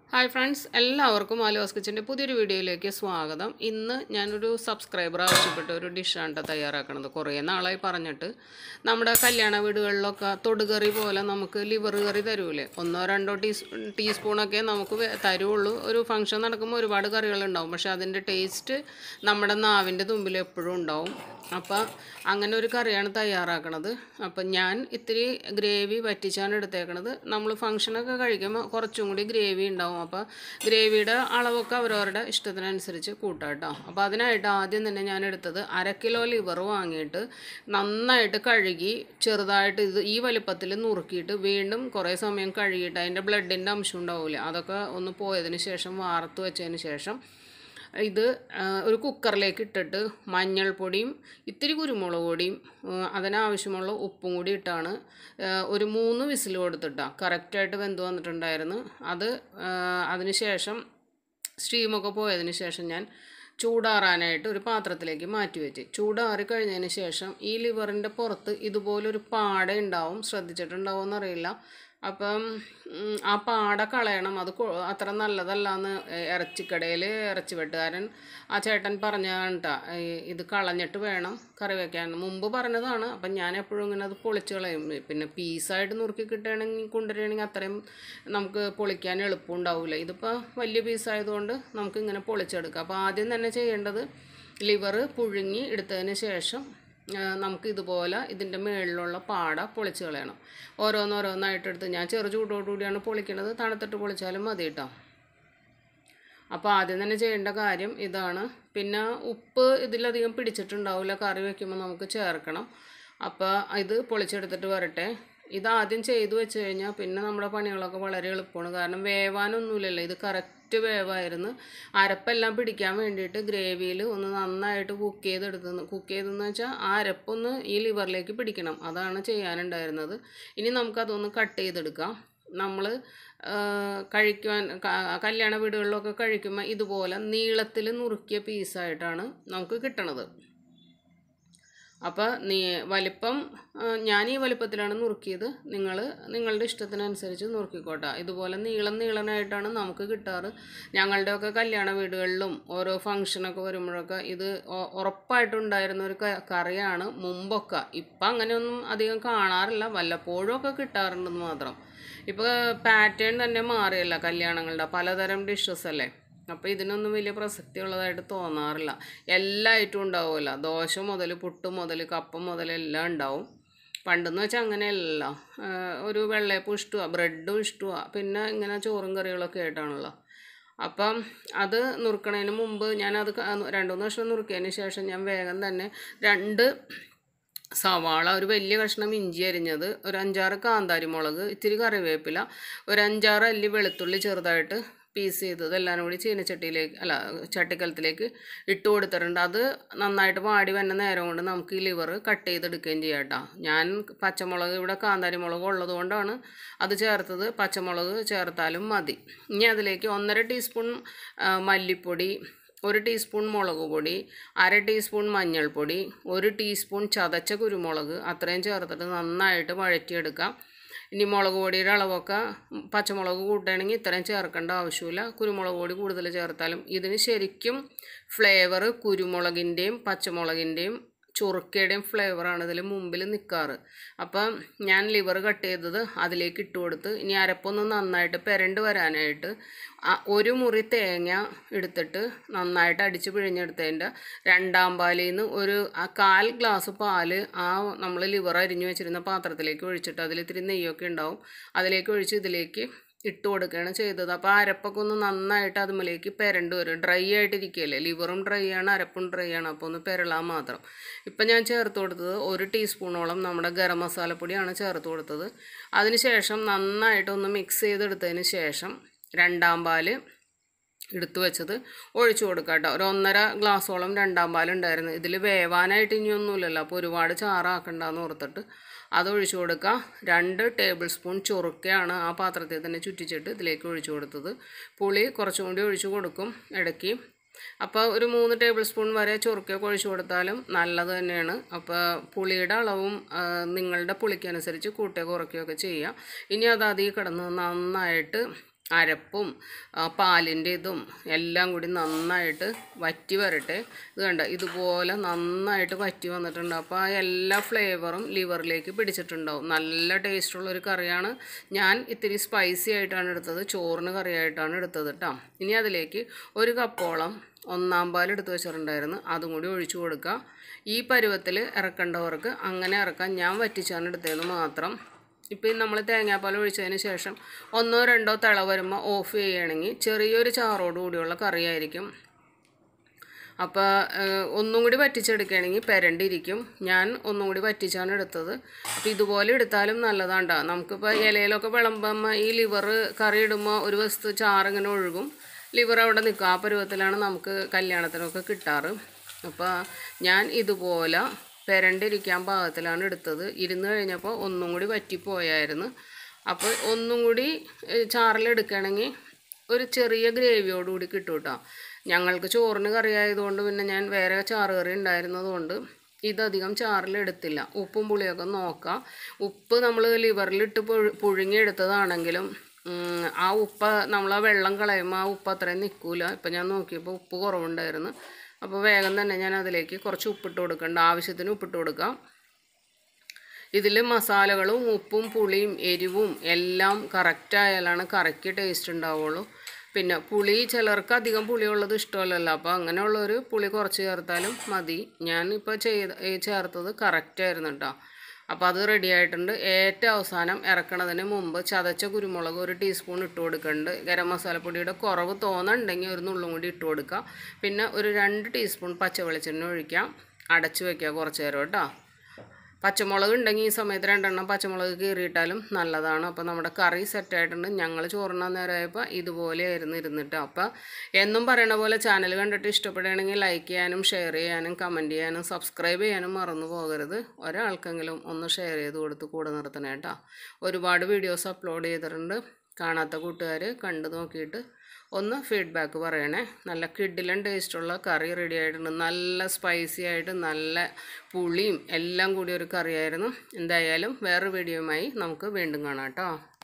hi friends എല്ലാവർക്കും ആലോസ് കിച്ചൻ്റെ പുതിയൊരു വീഡിയോയിലേക്ക് സ്വാഗതം ഇന്ന് ഞാനൊരു സബ്സ്ക്രൈബർ ആവശ്യപ്പെട്ട ഒരു ഡിഷാണ് ട്ടോ തയ്യാറാക്കണത് കുറേ നാളായി പറഞ്ഞിട്ട് നമ്മുടെ കല്യാണ വീടുകളിലൊക്കെ തൊടുകറി പോലെ നമുക്ക് ലിവർ കറി തരൂലേ ഒന്നോ രണ്ടോ ടീസ് ടീസ്പൂണൊക്കെ നമുക്ക് വേ- തരുള്ളൂ ഒരു ഫംഗ്ഷൻ നടക്കുമ്പോൾ ഒരുപാട് കറികളുണ്ടാവും പക്ഷേ അതിൻ്റെ ടേസ്റ്റ് നമ്മുടെ നാവിൻ്റെ തുമ്പിൽ എപ്പോഴും ഉണ്ടാവും അപ്പോൾ അങ്ങനെ ഒരു കറിയാണ് തയ്യാറാക്കണത് അപ്പം ഞാൻ ഇത്തിരി ഗ്രേവി വറ്റിച്ചാണ് എടുത്തേക്കണത് നമ്മൾ ഫംഗ്ഷനൊക്കെ കഴിക്കുമ്പോൾ കുറച്ചും കൂടി ഗ്രേവി ഉണ്ടാവും അപ്പോൾ ഗ്രേവിയുടെ അളവൊക്കെ അവരവരുടെ ഇഷ്ടത്തിനനുസരിച്ച് കൂട്ടാം കേട്ടോ അപ്പോൾ അതിനായിട്ട് ആദ്യം തന്നെ ഞാൻ എടുത്തത് അര കിലോ ലിവർ വാങ്ങിയിട്ട് നന്നായിട്ട് കഴുകി ചെറുതായിട്ട് ഇത് ഈ വലിപ്പത്തിൽ നുറുക്കിയിട്ട് വീണ്ടും കുറേ സമയം കഴുകിയിട്ട് അതിൻ്റെ ബ്ലഡിൻ്റെ അംശം ഉണ്ടാവില്ല അതൊക്കെ ഒന്ന് പോയതിന് ശേഷം വാർത്ത് വെച്ചതിന് ശേഷം ഇത് ആ, ഒരു കുക്കറിലേക്ക് ഇട്ടിട്ട് മഞ്ഞൾപ്പൊടിയും ഇത്തിരി കുരുമുളക് പൊടിയും ആ, അതിനാവശ്യമുള്ള ഉപ്പും കൂടി ഇട്ടാണ് ആ, ഒരു മൂന്ന് വിസിൽ കൊടുത്തിട്ടാണ് കറക്റ്റായിട്ട് വെന്ത് വന്നിട്ടുണ്ടായിരുന്നു അത് ആ, അതിന് ശേഷം സ്റ്റീമൊക്കെ പോയതിന് ശേഷം ഞാൻ ചൂടാറാനായിട്ട് ഒരു പാത്രത്തിലേക്ക് മാറ്റി വെച്ച് ചൂടാറി കഴിഞ്ഞതിന് ശേഷം ഈ ലിവറിൻ്റെ പുറത്ത് ഇതുപോലൊരു പാട ഉണ്ടാവും ശ്രദ്ധിച്ചിട്ടുണ്ടാവും എന്നറിയില്ല അപ്പം ഉം, ആ പാട കളയണം അത് കൊ- അത്ര നല്ലതല്ല എന്ന് ഇറച്ചിക്കടയിൽ ഇറച്ചി വെട്ടുകാരൻ ആ ചേട്ടൻ പറഞ്ഞതാണ് കേട്ടോ ഇത് കളഞ്ഞിട്ട് വേണം കറി വെക്കാൻ മുമ്പ് പറഞ്ഞതാണ് അപ്പം ഞാൻ എപ്പോഴും ഇങ്ങനെ അത് പൊളിച്ച് കളയും പിന്നെ പീസായിട്ട് നുറുക്കി കിട്ടുകയാണെങ്കിൽ കൊണ്ടുവരികയാണെങ്കിൽ അത്രയും നമുക്ക് പൊളിക്കാൻ എളുപ്പം ഉണ്ടാവില്ല ഇതിപ്പോൾ വലിയ പീസായതുകൊണ്ട് നമുക്ക് ഇങ്ങനെ പൊളിച്ചെടുക്കാം അപ്പോൾ ആദ്യം തന്നെ ചെയ്യേണ്ടത് ലിവർ പുഴുങ്ങി എടുത്തതിന് ശേഷം ആ, നമുക്ക് ഇതുപോലെ ഇതിൻ്റെ മുകളിലുള്ള പാട പൊളിച്ച് കളയണം ഓരോന്നോരോന്നായിട്ട് എടുത്ത് ഞാൻ ചെറു ചൂടോടുകൂടിയാണ് പൊളിക്കണത് തണുത്തിട്ട് പൊളിച്ചാലും മതി കേട്ടോ അപ്പോൾ ആദ്യം തന്നെ ചെയ്യേണ്ട കാര്യം ഇതാണ് പിന്നെ ഉപ്പ് ഇതിലധികം പിടിച്ചിട്ടുണ്ടാവില്ല കറി വയ്ക്കുമ്പോൾ നമുക്ക് ചേർക്കണം അപ്പോൾ ഇത് പൊളിച്ചെടുത്തിട്ട് വരട്ടെ ഇതാദ്യം ചെയ്തു വെച്ച് കഴിഞ്ഞാൽ പിന്നെ നമ്മുടെ പണികളൊക്കെ വളരെ എളുപ്പമാണ് കാരണം വേവാനൊന്നുമില്ലല്ലോ ഇത് കറക്റ്റ് വേവായിരുന്നു അരപ്പെല്ലാം പിടിക്കാൻ വേണ്ടിയിട്ട് ഗ്രേവിയിൽ ഒന്ന് നന്നായിട്ട് കുക്ക് ചെയ്തെടുത്തുന്നു കുക്ക് ചെയ്തെന്ന് വെച്ചാൽ ആ അരപ്പൊന്ന് ഈ ലിവറിലേക്ക് പിടിക്കണം അതാണ് ചെയ്യാനുണ്ടായിരുന്നത് ഇനി നമുക്കതൊന്ന് കട്ട് ചെയ്തെടുക്കാം നമ്മൾ കഴിക്കുവാൻ ക- കല്യാണ വീടുകളിലൊക്കെ കഴിക്കുമ്പോൾ ഇതുപോലെ നീളത്തിൽ നുറുക്കിയ പീസായിട്ടാണ് നമുക്ക് കിട്ടണത് അപ്പോൾ നീ വലിപ്പം ആ, ഞാൻ ഈ വലിപ്പത്തിലാണ് നുറുക്കിയത് നിങ്ങൾ നിങ്ങളുടെ ഇഷ്ടത്തിനനുസരിച്ച് നുറുക്കിക്കോട്ടെ ഇതുപോലെ നീളം നീളനായിട്ടാണ് നമുക്ക് കിട്ടാറ് ഞങ്ങളുടെയൊക്കെ കല്യാണ വീടുകളിലും ഓരോ ഫംഗ്ഷനൊക്കെ വരുമ്പോഴൊക്കെ ഇത് ഒ- ഉറപ്പായിട്ടുണ്ടായിരുന്ന ഒരു ക- കറിയാണ് മുമ്പൊക്കെ ഇപ്പം അങ്ങനെയൊന്നും അധികം കാണാറില്ല വല്ലപ്പോഴും ഒക്കെ കിട്ടാറുണ്ടെന്ന് മാത്രം ഇപ്പോൾ പാറ്റേൺ തന്നെ മാറിയല്ല കല്യാണങ്ങളുടെ പലതരം ഡിഷസ് അല്ലേ അപ്പോൾ ഇതിനൊന്നും വലിയ പ്രസക്തി ഉള്ളതായിട്ട് തോന്നാറില്ല എല്ലാ ഐറ്റവും ഉണ്ടാവുമല്ലോ ദോശ മുതൽ പുട്ട് മുതൽ കപ്പ മുതൽ എല്ലാം ഉണ്ടാവും പണ്ടെന്ന് വെച്ചാൽ അങ്ങനെയല്ല ആഹ് ഒരു വെള്ളയപ്പം ഇഷ്ടമാണ് ബ്രെഡും ഇഷ്ടമാണ് പിന്നെ ഇങ്ങനെ ചോറും കറികളൊക്കെ ആയിട്ടാണല്ലോ അപ്പം അത് നുറുക്കണതിന് മുമ്പ് ഞാനത് ക- രണ്ട് മൂന്ന് വർഷം നുറുക്കിയതിന് ശേഷം ഞാൻ വേഗം തന്നെ രണ്ട് സവാള ഒരു വലിയ കഷ്ണം ഇഞ്ചി അരിഞ്ഞത് ഒരു അഞ്ചാറ് കാന്താരി മുളക് ഇത്തിരി കറിവേപ്പില ഒരു അഞ്ചാറ് അല്ലി വെളുത്തുള്ളി ചെറുതായിട്ട് പീസ് ചെയ്തത് എല്ലാം കൂടി ചീനച്ചട്ടിയിലേക്ക് അല്ല ചട്ടിക്കലത്തിലേക്ക് ഇട്ട് കൊടുത്തിട്ടുണ്ട് അത് നന്നായിട്ട് വാടി വന്ന നേരം കൊണ്ട് നമുക്ക് ഈ ലിവർ കട്ട് ചെയ്തെടുക്കുകയും ചെയ്യാം കേട്ടോ ഞാൻ പച്ചമുളക് ഇവിടെ കാന്താരി മുളക് ഉള്ളത് കൊണ്ടാണ് അത് ചേർത്തത് പച്ചമുളക് ചേർത്താലും മതി ഇനി അതിലേക്ക് ഒന്നര ടീസ്പൂൺ ആ, മല്ലിപ്പൊടി ഒരു ടീസ്പൂൺ മുളക് പൊടി അര ടീസ്പൂൺ മഞ്ഞൾപ്പൊടി ഒരു ടീസ്പൂൺ ചതച്ച കുരുമുളക് അത്രയും ചേർത്തിട്ട് നന്നായിട്ട് വഴറ്റിയെടുക്കാം ഇനി മുളക് പൊടിയുടെ അളവൊക്കെ ഉം, പച്ചമുളക് കൂട്ടുകയാണെങ്കിൽ ഇത്രയും ചേർക്കേണ്ട ആവശ്യമില്ല കുരുമുളക് പൊടി കൂടുതൽ ചേർത്താലും ഇതിന് ശരിക്കും ഫ്ലേവർ കുരുമുളകിൻ്റെയും പച്ചമുളകിൻ്റെയും ചുറുക്കയുടെയും ഫ്ലേവറാണ് ഇതിൽ മുമ്പിൽ നിൽക്കാറ് അപ്പം ഞാൻ ലിവർ കട്ട് ചെയ്തത് അതിലേക്ക് ഇട്ട് കൊടുത്ത് ഇനി അരപ്പൊന്ന് നന്നായിട്ട് പെരണ്ട് വരാനായിട്ട് ആ ഒരു മുറി തേങ്ങ എടുത്തിട്ട് നന്നായിട്ട് അടിച്ച് പിഴിഞ്ഞെടുത്തതിൻ്റെ രണ്ടാം പാലിൽ നിന്ന് ഒരു ആ കാൽ ഗ്ലാസ് പാല് ആ നമ്മൾ ലിവർ അരിഞ്ഞു വെച്ചിരുന്ന പാത്രത്തിലേക്ക് ഒഴിച്ചിട്ട് അതിൽ ഇത്തിരി നെയ്യൊക്കെ ഉണ്ടാവും അതിലേക്ക് ഒഴിച്ച് ഇതിലേക്ക് ഇട്ട് കൊടുക്കുകയാണ് ചെയ്തത് അപ്പോൾ ആ അരപ്പൊക്കെ ഒന്ന് നന്നായിട്ട് അതുമ്മലേക്ക് പെരണ്ട് വരും ഡ്രൈ ആയിട്ടിരിക്കുകയല്ലേ ലിവറും ഡ്രൈ ആണ് അരപ്പും ഡ്രൈ ആണ് അപ്പോൾ ഒന്ന് പെരളാൻ മാത്രം ഇപ്പം ഞാൻ ചേർത്ത് കൊടുത്തത് ഒരു ടീസ്പൂണോളം നമ്മുടെ ഗരം മസാലപ്പൊടിയാണ് ചേർത്ത് കൊടുത്തത് അതിനുശേഷം നന്നായിട്ട് ഒന്ന് മിക്സ് ചെയ്തെടുത്തതിന് ശേഷം രണ്ടാം പാല് എടുത്തു വെച്ചത് ഒഴിച്ചു കൊടുക്കുക കേട്ടോ ഒരു ഒന്നര ഗ്ലാസോളം രണ്ടാം പാലുണ്ടായിരുന്നു ഇതിൽ വേവാനായിട്ട് ഇനിയൊന്നുമില്ലല്ലോ അപ്പോൾ ഒരുപാട് ചാറാക്കണ്ടെന്ന് ഓർത്തിട്ട് അത് ഒഴിച്ചു കൊടുക്കുക രണ്ട് ടേബിൾ സ്പൂൺ ചൊറുക്കയാണ് ആ പാത്രത്തിൽ തന്നെ ചുറ്റിച്ചിട്ട് ഇതിലേക്ക് ഒഴിച്ചു കൊടുത്തത് പുളി കുറച്ചും കൂടി ഒഴിച്ചു കൊടുക്കും ഇടയ്ക്ക് അപ്പോൾ ഒരു മൂന്ന് ടേബിൾ സ്പൂൺ വരെ ചൊറുക്കൊക്കെ ഒഴിച്ചു കൊടുത്താലും നല്ലത് തന്നെയാണ് അപ്പോൾ പുളിയുടെ അളവും ആ, നിങ്ങളുടെ പുളിക്കനുസരിച്ച് കൂട്ടുകയോ കുറയ്ക്കുകയൊക്കെ ചെയ്യുക ഇനി അത് അതിൽ കിടന്ന് നന്നായിട്ട് അരപ്പും ആ, പാലിൻ്റെ ഇതും എല്ലാം കൂടി നന്നായിട്ട് വറ്റി വരട്ടെ ഇത് കണ്ട ഇതുപോലെ നന്നായിട്ട് വറ്റി വന്നിട്ടുണ്ട് അപ്പോൾ ആ എല്ലാ ഫ്ലേവറും ലിവറിലേക്ക് പിടിച്ചിട്ടുണ്ടാവും നല്ല ടേസ്റ്റുള്ള ഒരു കറിയാണ് ഞാൻ ഇത്തിരി സ്പൈസി ആയിട്ടാണ് എടുത്തത് ചോറിന് കറിയായിട്ടാണ് എടുത്തത് കേട്ടോ ഇനി അതിലേക്ക് ഒരു കപ്പോളം ഒന്നാം പാൽ എടുത്ത് വെച്ചിട്ടുണ്ടായിരുന്നു അതും കൂടി ഒഴിച്ചു കൊടുക്കുക ഈ പരുവത്തിൽ ഇറക്കേണ്ടവർക്ക് അങ്ങനെ ഇറക്കാം ഞാൻ വറ്റിച്ചാണ് എടുത്തതെന്ന് മാത്രം ഇപ്പം നമ്മൾ തേങ്ങാപ്പാൽ ഒഴിച്ചതിന് ശേഷം ഒന്നോ രണ്ടോ തിള വരുമ്പോൾ ഓഫ് ചെയ്യുകയാണെങ്കിൽ ചെറിയൊരു ചാറോട് കൂടിയുള്ള കറിയായിരിക്കും അപ്പോൾ ഒന്നും കൂടി വറ്റിച്ചെടുക്കുകയാണെങ്കിൽ പെരണ്ടിരിക്കും ഞാൻ ഒന്നും കൂടി വറ്റിച്ചാണ് എടുത്തത് അപ്പോൾ ഇതുപോലെ എടുത്താലും നല്ലതാണ്ടാ നമുക്കിപ്പോൾ ഇലയിലൊക്കെ വിളമ്പുമ്പോൾ ഈ ലിവർ കറി ഇടുമ്പോൾ ഒരു വസ്തു ചാറിങ്ങനെ ഒഴുകും ലിവർ അവിടെ നിൽക്കും ആ പരുവത്തിലാണ് നമുക്ക് കല്യാണത്തിനൊക്കെ കിട്ടാറ് അപ്പോൾ ഞാൻ ഇതുപോലെ പെരണ്ടിരിക്കാൻ പാകത്തിലാണ് എടുത്തത് ഇരുന്ന് കഴിഞ്ഞപ്പോൾ ഒന്നും കൂടി വറ്റിപ്പോയായിരുന്നു അപ്പോൾ ഒന്നും കൂടി ഏഹ്, ചാറിലെടുക്കുകയാണെങ്കിൽ ഒരു ചെറിയ ഗ്രേവിയോടുകൂടി കിട്ടും കേട്ടോ ഞങ്ങൾക്ക് ചോറിന് കറി ആയതുകൊണ്ട് പിന്നെ ഞാൻ വേറെ ചാറ് കറി ഉണ്ടായിരുന്നതുകൊണ്ട് ഇതധികം ചാറിലെടുത്തില്ല ഉപ്പും പുളിയൊക്കെ നോക്കാം ഉപ്പ് നമ്മൾ ലിവറിലിട്ട് പുഴു പുഴുങ്ങിയെടുത്തതാണെങ്കിലും ഉം, ആ ഉപ്പ് നമ്മൾ ആ വെള്ളം കളയുമ്പോൾ ആ ഉപ്പ് അത്രയും നിൽക്കൂല ഇപ്പം ഞാൻ നോക്കിയപ്പോൾ ഉപ്പ് കുറവുണ്ടായിരുന്നു അപ്പോൾ വേഗം തന്നെ ഞാൻ അതിലേക്ക് കുറച്ച് ഉപ്പിട്ട് കൊടുക്കണ്ട ആവശ്യത്തിന് ഉപ്പിട്ട് കൊടുക്കാം ഇതിൽ മസാലകളും ഉപ്പും പുളിയും എരിവും എല്ലാം കറക്റ്റായാലാണ് കറിക്ക് ടേസ്റ്റ് ഉണ്ടാവുള്ളൂ പിന്നെ പുളി ചിലർക്ക് അധികം പുളിയുള്ളത് ഇഷ്ടമല്ലല്ലോ അപ്പോൾ അങ്ങനെയുള്ളൊരു പുളി കുറച്ച് ചേർത്താലും മതി ഞാൻ ഇപ്പോൾ ചെയ്ത ഈ ചേർത്തത് കറക്റ്റായിരുന്നു കേട്ടോ അപ്പോൾ അത് റെഡി ആയിട്ടുണ്ട് ഏറ്റവും അവസാനം ഇറക്കണതിന് മുമ്പ് ചതച്ച കുരുമുളക് ഒരു ടീസ്പൂൺ ഇട്ട് കൊടുക്കുന്നുണ്ട് ഗരം മസാലപ്പൊടിയുടെ കുറവ് തോന്നുന്നുണ്ടെങ്കിൽ ഒരു നുള്ളും കൂടി ഇട്ട് കൊടുക്കുക പിന്നെ ഒരു രണ്ട് ടീസ്പൂൺ പച്ച വെളിച്ചെണ്ണ ഒഴിക്കാം അടച്ച് വയ്ക്കുക കുറച്ച് നേരം കേട്ടോ പച്ചമുളക് ഉണ്ടെങ്കിൽ ഈ സമയത്ത് രണ്ടെണ്ണം പച്ചമുളക് കീറിയിട്ടാലും നല്ലതാണ് അപ്പോൾ നമ്മുടെ കറി സെറ്റായിട്ടുണ്ട് ഞങ്ങൾ ചോറിനാൻ നേരമായപ്പോൾ ഇതുപോലെയായിരുന്നു ഇരുന്നിട്ട് അപ്പോൾ എന്നും പറയണ പോലെ ചാനൽ കണ്ടിട്ട് ഇഷ്ടപ്പെടുകയാണെങ്കിൽ ലൈക്ക് ചെയ്യാനും ഷെയർ ചെയ്യാനും കമൻറ്റ് ചെയ്യാനും സബ്സ്ക്രൈബ് ചെയ്യാനും മറന്നു പോകരുത് ഒരാൾക്കെങ്കിലും ഒന്ന് ഷെയർ ചെയ്ത് കൊടുത്ത് കൂടെ നിർത്തണേ കേട്ടോ ഒരുപാട് വീഡിയോസ് അപ്ലോഡ് ചെയ്തിട്ടുണ്ട് കാണാത്ത കൂട്ടുകാർ കണ്ടു നോക്കിയിട്ട് ഒന്ന് ഫീഡ്ബാക്ക് പറയണേ നല്ല കിഡിലൻ ടേസ്റ്റുള്ള കറി റെഡി ആയിട്ടുണ്ട് നല്ല സ്പൈസി ആയിട്ട് നല്ല പുളിയും എല്ലാം കൂടി ഒരു കറിയായിരുന്നു എന്തായാലും വേറെ വീഡിയോയുമായി നമുക്ക് വീണ്ടും കാണാം കേട്ടോ